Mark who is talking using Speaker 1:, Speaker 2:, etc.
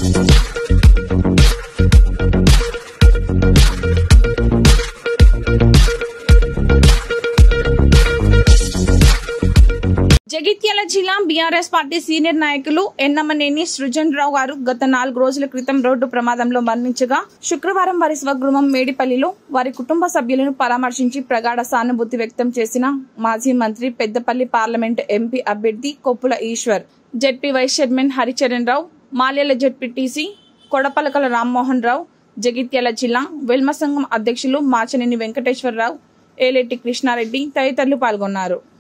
Speaker 1: జగిత్యాల జిల్లా BRS party senior నాయకులు ఎన్నమనేని సృజన్ రావు గారు గత నాలుగు రోజుల క్రితం రోడ్డు ప్రమాదంలో మరణించగా శుక్రవారం వారి స్వగృహం మేడిపల్లిలో వారి కుటుంబ సభ్యులను పరామర్శించి ప్రగాఢ సానుభూతి వ్యక్తం చేసిన మాజీ మంత్రి పెద్దపల్లి పార్లమెంట్ ఎంపీ అభ్యర్థి Koppula Eshwar ZP vice chairman Haricharan Rao Malyala ZPTC Kodapalakala Rammohan Rao Jagtial జిల్లా వెల్మ సంఘం అధ్యక్షులు మాచనేని వెంకటేశ్వరరావు ఏలేటి కృష్ణారెడ్డి తదితరులు పాల్గొన్నారు